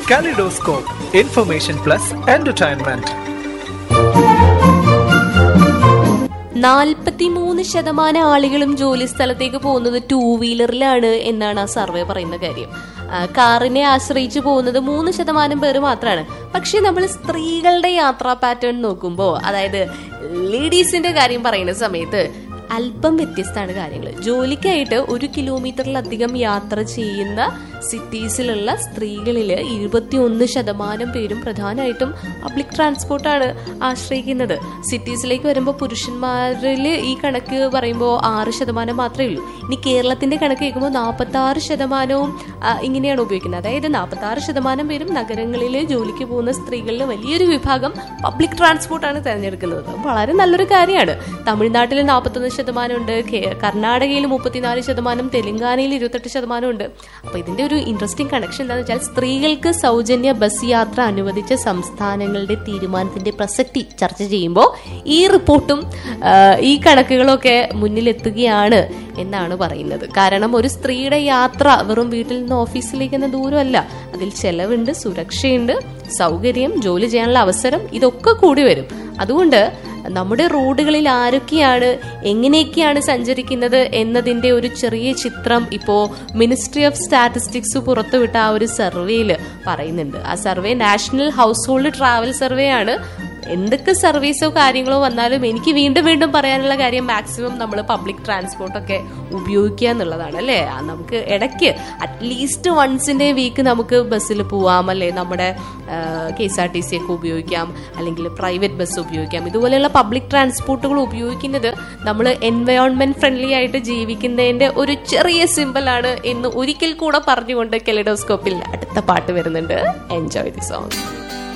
Kaleidoscope, information plus entertainment. നാൽപ്പത്തിമൂന്ന് ശതമാനം ആളുകളും ജോലി സ്ഥലത്തേക്ക് പോകുന്നത് ടൂ വീലറിലാണ് എന്നാണ് ആ സർവേ പറയുന്ന കാര്യം ആ, കാറിനെ ആശ്രയിച്ച് പോകുന്നത് മൂന്ന് ശതമാനം പേര് മാത്രമാണ് പക്ഷെ നമ്മൾ സ്ത്രീകളുടെ യാത്രാ പാറ്റേൺ നോക്കുമ്പോൾ അതായത് ലേഡീസിന്റെ കാര്യം പറയുന്ന സമയത്ത് അല്പം വ്യത്യസ്തമാണ് കാര്യങ്ങൾ ജോലിക്കായിട്ട് ഒരു കിലോമീറ്ററിലധികം യാത്ര ചെയ്യുന്ന സിറ്റീസിലുള്ള സ്ത്രീകളിൽ ഇരുപത്തിയൊന്ന് ശതമാനം പേരും പ്രധാനമായിട്ടും പബ്ലിക് ട്രാൻസ്പോർട്ടാണ് ആശ്രയിക്കുന്നത് സിറ്റീസിലേക്ക് വരുമ്പോൾ പുരുഷന്മാരിൽ ഈ കണക്ക് പറയുമ്പോൾ ആറ് ശതമാനം മാത്രമേ ഉള്ളൂ ഇനി കേരളത്തിന്റെ കണക്ക് കേൾക്കുമ്പോൾ നാൽപ്പത്തി ആറ് ശതമാനവും ആ, ഇങ്ങനെയാണ് ഉപയോഗിക്കുന്നത് അതായത് നാൽപ്പത്തി ആറ് ശതമാനം പേരും നഗരങ്ങളിൽ ജോലിക്ക് പോകുന്ന സ്ത്രീകളിൽ വലിയൊരു വിഭാഗം പബ്ലിക് ട്രാൻസ്പോർട്ടാണ് തിരഞ്ഞെടുക്കുന്നത് അത് വളരെ നല്ലൊരു കാര്യമാണ് തമിഴ്നാട്ടിൽ നാൽപ്പത്തൊന്ന് ശതമാനം ഉണ്ട് കർണാടകയിൽ മുപ്പത്തിനാല് ശതമാനം തെലങ്കാനയിൽ ഇരുപത്തെട്ട് ശതമാനം ഉണ്ട് അപ്പൊ ഇതിന്റെ ഒരു ഇൻട്രസ്റ്റിംഗ് കണക്ഷൻ എന്താണെന്ന് വെച്ചാൽ സ്ത്രീകൾക്ക് സൗജന്യ ബസ് യാത്ര അനുവദിച്ച സംസ്ഥാനങ്ങളുടെ തീരുമാനത്തിന്റെ പ്രസക്തി ചർച്ച ചെയ്യുമ്പോൾ ഈ റിപ്പോർട്ടും ആ, ഈ കണക്കുകളൊക്കെ മുന്നിലെത്തുകയാണ് എന്നാണ് പറയുന്നത് കാരണം ഒരു സ്ത്രീയുടെ യാത്ര വെറും വീട്ടിൽ നിന്ന് ഓഫീസിലേക്ക് എന്ന ദൂരമല്ല അതിൽ ചെലവുണ്ട് സുരക്ഷയുണ്ട് സൗകര്യം ജോലി ചെയ്യാനുള്ള അവസരം ഇതൊക്കെ കൂടി വരും അതുകൊണ്ട് നമ്മുടെ റോഡുകളിൽ ആരൊക്കെയാണ് എങ്ങനെയൊക്കെയാണ് സഞ്ചരിക്കുന്നത് എന്നതിന്റെ ഒരു ചെറിയ ചിത്രം ഇപ്പോ മിനിസ്ട്രി ഓഫ് സ്റ്റാറ്റിസ്റ്റിക്സ് പുറത്തുവിട്ട ആ ഒരു സർവേയിൽ പറയുന്നുണ്ട് ആ survey national household travel survey ആണ് എന്തൊക്കെ സർവീസോ കാര്യങ്ങളോ വന്നാലും എനിക്ക് വീണ്ടും വീണ്ടും പറയാനുള്ള കാര്യം മാക്സിമം നമ്മൾ പബ്ലിക് ട്രാൻസ്പോർട്ടൊക്കെ ഉപയോഗിക്കുക എന്നുള്ളതാണ് അല്ലേ ആ നമുക്ക് ഇടയ്ക്ക് അറ്റ്ലീസ്റ്റ് വൺസിൻ്റെ വീക്ക് നമുക്ക് ബസ്സിൽ പോവാം അല്ലേ നമ്മുടെ K S R T C ഒക്കെ ഉപയോഗിക്കാം അല്ലെങ്കിൽ പ്രൈവറ്റ് ബസ് ഉപയോഗിക്കാം ഇതുപോലെയുള്ള പബ്ലിക് ട്രാൻസ്പോർട്ടുകൾ ഉപയോഗിക്കുന്നത് നമ്മൾ എൻവയോൺമെന്റ് ഫ്രണ്ട്ലി ആയിട്ട് ജീവിക്കുന്നതിന്റെ ഒരു ചെറിയ സിമ്പിളാണ് എന്ന് ഒരിക്കൽ കൂടെ പറഞ്ഞുകൊണ്ട് കെലിഡോസ്കോപ്പിൽ അടുത്ത പാട്ട് വരുന്നുണ്ട് എൻജോയ് ദി സോങ്